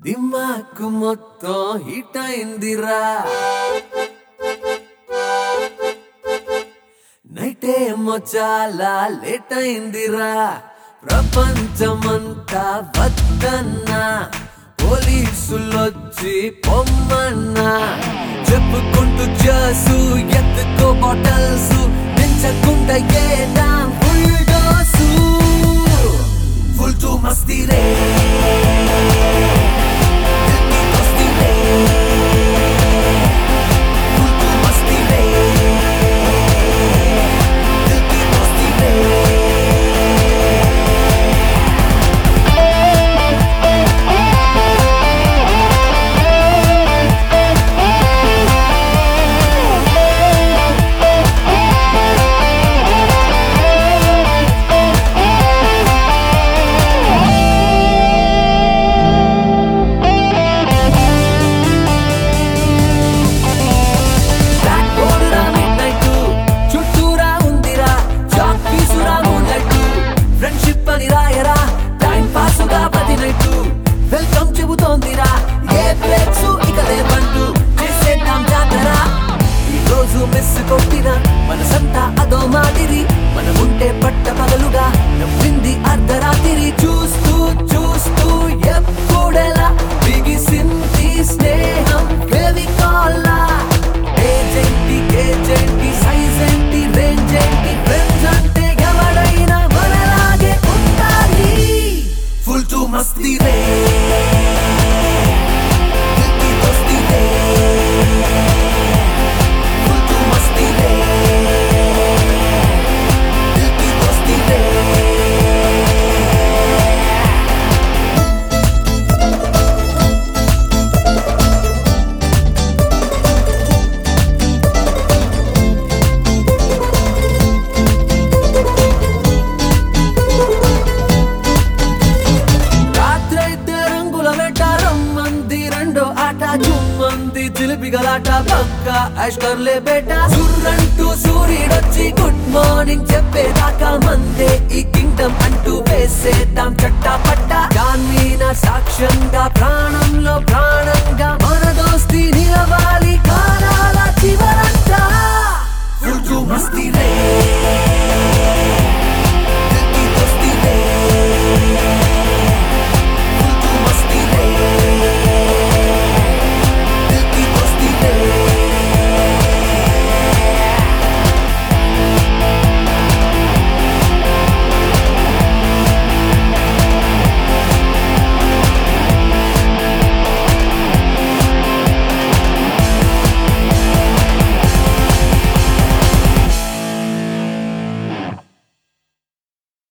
దిమాకు మొత్తం హిట్ అయిందిరా నైట్ ఏమో చాలా లేట్ అయిందిరా ప్రపంచమంతా వద్దన్నా పోలీసులొచ్చి పొమ్మన్నా చెప్పుకుంటూ చేసు ఎత్తుకో బాటల్స్ పెంచకుండా ఏదా ఫుల్ డోసు ఫుల్ టు మస్తీ రే దిల్ కి దోస్తీ రే ఫుల్ టు మస్తీ రే దిల్ కి దోస్తీ రే బ్లాక్ బోర్డ్ రా మిడ్ నైట్ చుట్టూరా ఉందిరా చాక్ పీసురా మూన్ లైట్ ఫ్రెండ్షిప్ అని రాయరా టైం పాస్ గా ప్రతి నైట్ వెల్కమ్ చెబుతోందిరా ఏ బ్రేక్స్ ఇక లేవంటూ చేసేద్దాం జాతర ఈ రోజు మిస్ కొట్టిన మనసంతా అదో మాదిరి మనముంటే పట్ట పగలుగా నవ్వింది అర్ధరాత్రి చూస్తూ చూస్తూ ఎప్పుడెలా బిగిసింది స్నేహం ఫెవికాల్లా ఏజెంటి ఏజెంటి సైజ్ ఏంటి రేంజ్ ఏంటి ఫ్రెండ్స్ అంటే ఎవడైనా మనలాగే ఉండాలి ఫుల్ టు మస్తీ రే దిల్ కి దోస్తీ రే ఫుల్ టు మస్తీ రే దిల్ కి దోస్తీ రే రాత్రైతే రంగుల వేట రమ్మంది రెండో ఆట జుమ్మంది చిలిపి గలాట పక్క ఐశ్వర్లే బేట సుర్రంటూ సూర్యుడొచ్చి గుడ్ మార్నింగ్ చెప్పేదాకా మందే ఈ కింగ్డమ్ అంటూ వేసేద్దాం చట్టా పట్ట దాని సాక్ష్యంగా ప్రాణం